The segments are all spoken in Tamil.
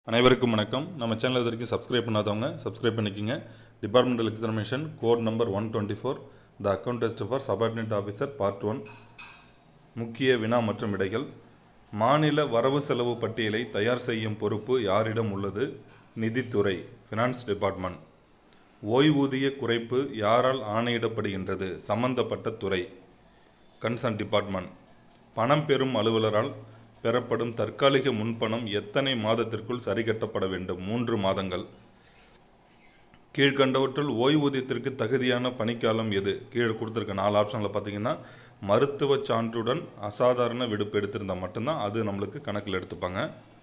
அனைவருக்கும் வணக்கம் நம்ம சேனல் இது வரைக்கும் சப்ஸ்கிரைப் பண்ணாதவங்க சப்ஸ்கிரைப் பண்ணிக்கோங்க departmental examination code number one twenty four the account test for subordinate officer part one முக்கிய வினா மற்றும் விடைகள் மாநில வரவு செலவு பட்டியலை தயார் செய்யும் பொறுப்பு யாரிடம் உள்ளது நிதித்துறை ஃபினான்ஸ் டிபார்ட்மெண்ட் ஓய்வூதிய குறைப்பு யாரால் ஆணையிடப்படுகின்றது சம்பந்தப்பட்ட துறை கன்சர்ன் டிபார்ட்மெண்ட் பணம் பெறும் அலுவலரால் பெறப்படும் தற்காலிக முன்பணம் எத்தனை மாதத்திற்குள் சரிகட்டப்பட வேண்டும் மூன்று மாதங்கள் கீழ்கண்டவற்றுள் ஓய்வூதியத்திற்கு தகுதியான பணிக்காலம் எது கீழே கொடுத்துருக்க நாலு ஆப்ஷனில் பார்த்தீங்கன்னா மருத்துவ சான்றுடன் அசாதாரண விடுப்பு எடுத்திருந்தால் மட்டும்தான் அது நம்மளுக்கு கணக்கில் எடுத்துப்பாங்க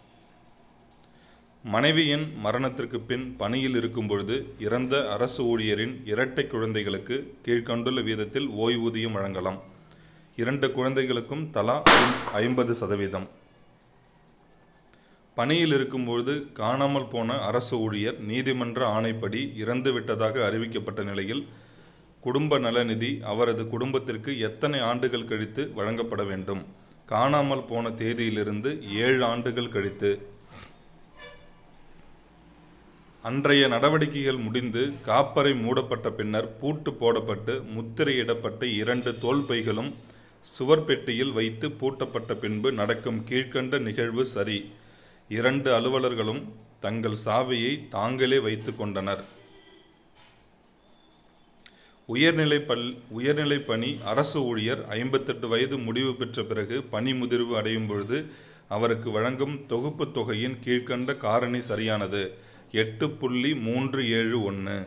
மனைவியின் மரணத்திற்கு பின் பணியில் இருக்கும் பொழுது இறந்த அரசு ஊழியரின் இரட்டை குழந்தைகளுக்கு கீழ்கண்டுள்ள வீதத்தில் ஓய்வூதியம் வழங்கலாம் இரண்டு குழந்தைகளுக்கும் தலா ஐம்பது சதவீதம் பணியில் இருக்கும்பொழுது காணாமல் போன அரசு ஊழியர் நீதிமன்ற ஆணைப்படி இறந்து விட்டதாக அறிவிக்கப்பட்ட நிலையில் குடும்ப நலநிதி அவரது குடும்பத்திற்கு எத்தனை ஆண்டுகள் கழித்து வழங்கப்பட வேண்டும் காணாமல் போன தேதியிலிருந்து ஏழு ஆண்டுகள் கழித்து அன்றைய நடவடிக்கைகள் முடிந்து காப்பறை மூடப்பட்ட பின்னர் பூட்டு போடப்பட்டு முத்திரையிடப்பட்ட இரண்டு தோல் பைகளும் சுவர் பெட்டியில் வைத்து பூட்டப்பட்ட பின்பு நடக்கும் கீழ்க்கண்ட நிகழ்வு சரி இரண்டு அலுவலர்களும் தங்கள் சாவியை தாங்களே வைத்து கொண்டனர் உயர்நிலை பல் உயர்நிலை பணி அரசு ஊழியர் ஐம்பத்தெட்டு வயது முடிவு பெற்ற பிறகு பணி முதிர்வு அடையும் பொழுது அவருக்கு வழங்கும் தொகுப்பு தொகையின் கீழ்க்கண்ட காரணி சரியானது எட்டு புள்ளி மூன்று ஏழு ஒன்று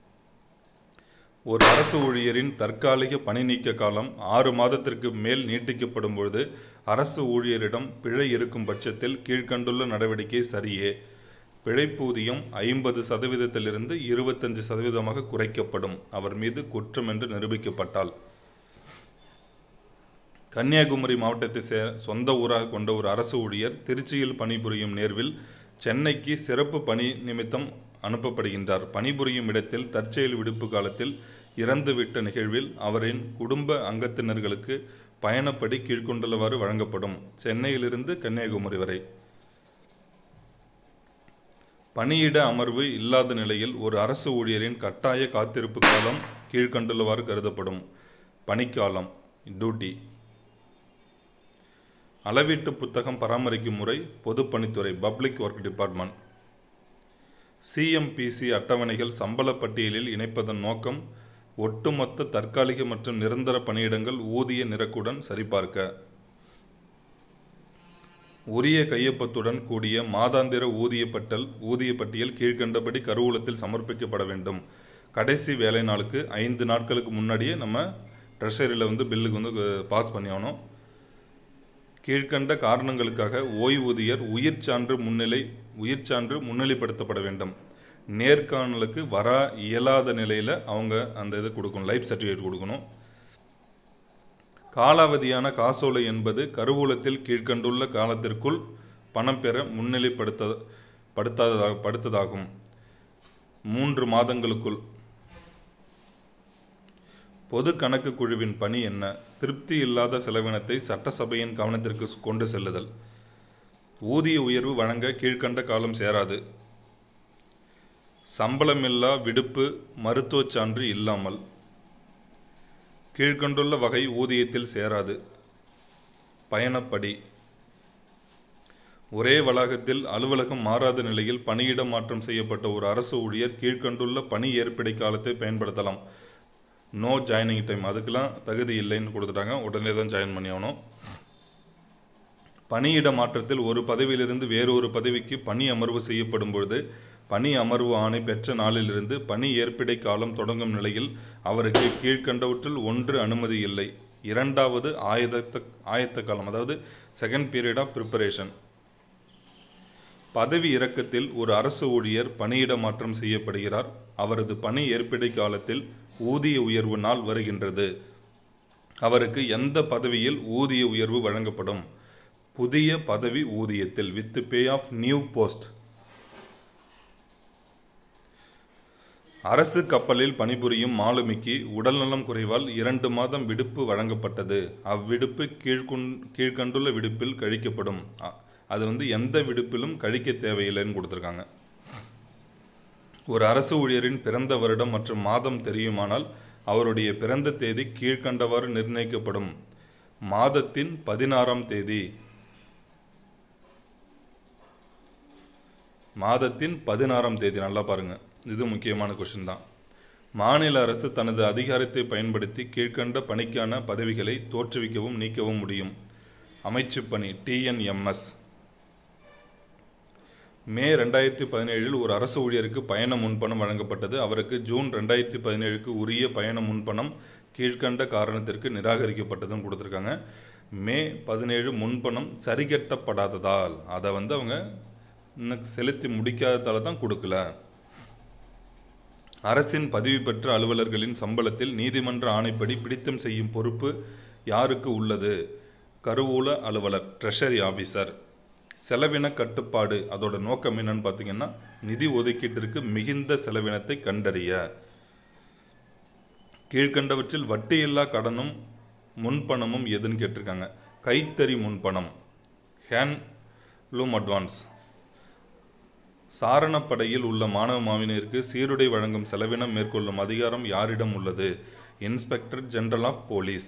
ஒரு அரசு ஊழியரின் தற்காலிக பணி நீக்க காலம் ஆறு மாதத்திற்கு மேல் நீட்டிக்கப்படும் பொழுது அரசு ஊழியரிடம் பிழை இருக்கும் பட்சத்தில் கீழ்கண்டுள்ள நடவடிக்கை சரியே பிழைப்பூதியம் ஐம்பது சதவீதத்திலிருந்து இருபத்தஞ்சு சதவீதமாக குறைக்கப்படும் அவர் மீது குற்றம் என்று நிரூபிக்கப்பட்டால் கன்னியாகுமரி மாவட்டத்தை சே சொந்த ஊராக கொண்ட ஒரு அரசு ஊழியர் திருச்சியில் பணிபுரியும் நேர்வில் சென்னைக்கு சிறப்பு பணி நிமித்தம் அனுப்பப்படுகின்றார் பணிபுரியும் இடத்தில் தற்செயல் விடுப்பு காலத்தில் இறந்துவிட்ட நிகழ்வில் அவரின் குடும்ப அங்கத்தினர்களுக்கு பயணப்படி கீழ்கொண்டுள்ளவாறு வழங்கப்படும் சென்னையிலிருந்து கன்னியாகுமரி வரை பணியிட அமர்வு இல்லாத நிலையில் ஒரு அரசு ஊழியரின் கட்டாய காத்திருப்பு காலம் கீழ்கண்டுள்ளவாறு கருதப்படும் பணிக்காலம் டியூட்டி அளவீட்டு புத்தகம் பராமரிக்கும் முறை பொதுப்பணித்துறை பப்ளிக் ஒர்க் டிபார்ட்மெண்ட் சிஎம்பிசி அட்டவணைகள் சம்பள பட்டியலில் இணைப்பதன் நோக்கம் ஒட்டுமொத்த தற்காலிக மற்றும் நிரந்தர பணியிடங்கள் ஊதிய நிரக்குடன் சரிபார்க்க உரிய கையொப்பத்துடன் கூடிய மாதாந்திர ஊதிய பட்டல் ஊதிய பட்டியல் கீழ்கண்டபடி கருவூலத்தில் சமர்ப்பிக்கப்பட வேண்டும் கடைசி வேலை நாளுக்கு ஐந்து நாட்களுக்கு முன்னாடியே நம்ம ட்ரெஷரியில் வந்து பில்லுக்கு வந்து பாஸ் பண்ணி ஆகணும் கீழ்கண்ட காரணங்களுக்காக ஓய்வூதியர் உயிர் சான்று முன்னிலை உயிர் சான்று முன்னிலைப்படுத்தப்பட வேண்டும் நேர்காணலுக்கு வர இயலாத நிலையில் அவங்க அந்த இது கொடுக்கணும் லைஃப் சர்டிஃபிகேட் கொடுக்கணும் காலாவதியான காசோலை என்பது கருவூலத்தில் கீழ்கண்டுள்ள காலத்திற்குள் பணம் பெற முன்னிலைப்படுத்த படுத்தாததாக படுத்ததாகும் மூன்று மாதங்களுக்குள் பொது கணக்கு குழுவின் பணி என்ன திருப்தி இல்லாத செலவினத்தை சட்டசபையின் கவனத்திற்கு கொண்டு செல்லுதல் ஊதிய உயர்வு வழங்க கீழ்கண்ட காலம் சேராது சம்பளமில்லா விடுப்பு மருத்துவச் சான்று இல்லாமல் கீழ்கண்டுள்ள வகை ஊதியத்தில் சேராது பயணப்படி ஒரே வளாகத்தில் அலுவலகம் மாறாத நிலையில் பணியிட மாற்றம் செய்யப்பட்ட ஒரு அரசு ஊழியர் கீழ்கண்டுள்ள பணி ஏற்படை காலத்தை பயன்படுத்தலாம் நோ ஜாயினிங் டைம் அதுக்கெல்லாம் தகுதி இல்லைன்னு கொடுத்துட்டாங்க உடனே தான் ஜாயின் பண்ணி ஆகணும் பணியிட மாற்றத்தில் ஒரு பதவியிலிருந்து வேறொரு பதவிக்கு பணி அமர்வு செய்யப்படும் பொழுது பணி அமர்வு ஆணை பெற்ற நாளிலிருந்து பணி ஏற்பிடை காலம் தொடங்கும் நிலையில் அவருக்கு கீழ்கண்டவற்றில் ஒன்று அனுமதி இல்லை இரண்டாவது ஆயத்த ஆயத்த காலம் அதாவது செகண்ட் பீரியட் ஆஃப் ப்ரிப்பரேஷன் பதவி இறக்கத்தில் ஒரு அரசு ஊழியர் பணியிட மாற்றம் செய்யப்படுகிறார் அவரது பணி ஏற்பிடை காலத்தில் ஊதிய உயர்வு நாள் வருகின்றது அவருக்கு எந்த பதவியில் ஊதிய உயர்வு வழங்கப்படும் புதிய பதவி ஊதியத்தில் with pay of new post அரசு கப்பலில் பணிபுரியும் மாலுமிக்கு உடல்நலம் குறைவால் இரண்டு மாதம் விடுப்பு வழங்கப்பட்டது அவ்விடுப்பு கீழ்கொண் கீழ்கண்டுள்ள விடுப்பில் கழிக்கப்படும் அ- அது வந்து எந்த விடுப்பிலும் கழிக்க தேவையில்லைன்னு கொடுத்துருக்காங்க ஒரு அரசு ஊழியரின் பிறந்த வருடம் மற்றும் மாதம் தெரியுமானால் அவருடைய பிறந்த தேதி கீழ்க்கண்டவாறு நிர்ணயிக்கப்படும் மாதத்தின் பதினாறாம் தேதி மாதத்தின் பதினாறாம் தேதி நல்லா பாருங்க இது முக்கியமான கொஷின் தான் மாநில அரசு தனது அதிகாரத்தை பயன்படுத்தி கீழ்க்கண்ட பணிக்கான பதவிகளை தோற்றுவிக்கவும் நீக்கவும் முடியும் அமைச்சுப் பணி டிஎன்எம்எஸ் மே ரெண்டாயிரத்தி பதினேழில் ஒரு அரசு ஊழியருக்கு பயண முன்பணம் வழங்கப்பட்டது அவருக்கு ஜூன் ரெண்டாயிரத்தி பதினேழுக்கு உரிய பயண முன்பணம் கீழ்க்கண்ட காரணத்திற்கு நிராகரிக்கப்பட்டதுன்னு கொடுத்துருக்காங்க மே பதினேழு முன்பணம் சரிகட்டப்படாததால் அதை வந்து அவங்க இன்னும் செலுத்தி முடிக்காததால தான் கொடுக்கல அரசின் பதிவு பெற்ற அலுவலர்களின் சம்பளத்தில் நீதிமன்ற ஆணைப்படி பிடித்தம் செய்யும் பொறுப்பு யாருக்கு உள்ளது கருவூல அலுவலர் ட்ரெஷரி ஆபீசர் செலவின கட்டுப்பாடு அதோட நோக்கம் என்னன்னு பார்த்தீங்கன்னா நிதி ஒதுக்கீட்டிற்கு மிகுந்த செலவினத்தை கண்டறிய கீழ்கண்டவற்றில் வட்டியில்லா கடனும் முன்பணமும் எதுன்னு கேட்டிருக்காங்க கைத்தறி முன்பணம் ஹேண்ட்லூம் அட்வான்ஸ் சாரணப்படையில் உள்ள மாணவ மாவினருக்கு சீருடை வழங்கும் செலவினம் மேற்கொள்ளும் அதிகாரம் யாரிடம் உள்ளது இன்ஸ்பெக்டர் ஜெனரல் ஆஃப் போலீஸ்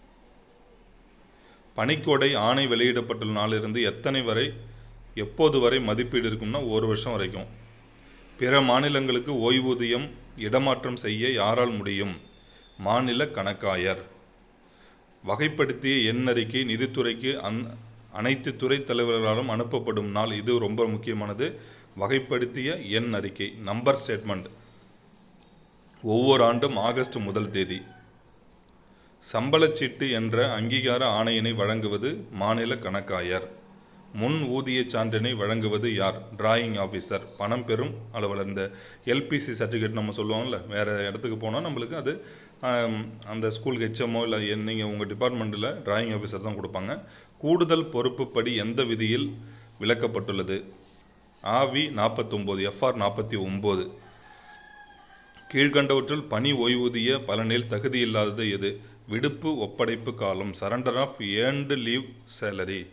பணிக்கொடை ஆணை வெளியிடப்பட்டுள்ள நாளிலிருந்து எத்தனை வரை எப்போது வரை மதிப்பீடு இருக்கும்னா ஒரு வருஷம் வரைக்கும் பிற மாநிலங்களுக்கு ஓய்வூதியம் இடமாற்றம் செய்ய யாரால் முடியும் மாநில கணக்காயர் வகைப்படுத்திய எண் அறிக்கை நிதித்துறைக்கு அந் அனைத்து துறை தலைவர்களாலும் அனுப்பப்படும் நாள் இது ரொம்ப முக்கியமானது வகைப்படுத்திய எண் அறிக்கை நம்பர் ஸ்டேட்மெண்ட் ஒவ்வொரு ஆண்டும் ஆகஸ்ட் முதல் தேதி சம்பளச்சீட்டு என்ற அங்கீகார ஆணையினை வழங்குவது மாநில கணக்காயர் முன் ஊதியச் சான்றினை வழங்குவது யார் டிராயிங் ஆஃபீஸர் பணம் பெறும் அலுவலர் இந்த எல்பிசி சர்டிஃபிகேட் நம்ம சொல்லுவோம்ல வேறு இடத்துக்கு போனால் நம்மளுக்கு அது ஆம், அந்த ஸ்கூலுக்கு ஹெச்எம்ஓ இல்லை நீங்கள் உங்கள் டிபார்ட்மெண்ட்டில் டிராயிங் ஆஃபீஸர் தான் கொடுப்பாங்க கூடுதல் பொறுப்புப்படி எந்த விதியில் விளக்கப்பட்டுள்ளது ஆவி நாற்பத்தொம்போது எஃப்ஆர் நாற்பத்தி ஒம்பது கீழ்கண்டவற்றுள் பணி ஓய்வூதிய பலனில் தகுதியில்லாதது எது விடுப்பு ஒப்படைப்பு காலம் surrender of earned leave salary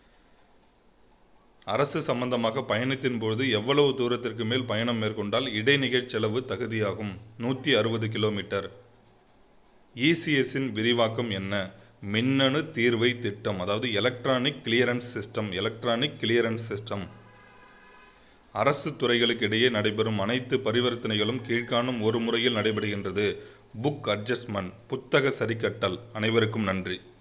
அரசு சம்பந்தமாக பயணத்தின் பொழுது எவ்வளவு தூரத்திற்கு மேல் பயணம் மேற்கொண்டால் இடைநிகழ் செலவு தகுதியாகும் நூற்றி அறுபது கிலோமீட்டர் இசிஎஸ்ஸின் விரிவாக்கம் என்ன மின்னணு தீர்வை திட்டம் அதாவது electronic clearance system electronic clearance system அரசு துறைகளுக்கு இடையே நடைபெறும் அனைத்து பரிவர்த்தனைகளும் கீழ்காணும் ஒரு முறையில் நடைபெறுகின்றது புக் அட்ஜஸ்ட்மெண்ட் புத்தக சரிக்கட்டல் அனைவருக்கும் நன்றி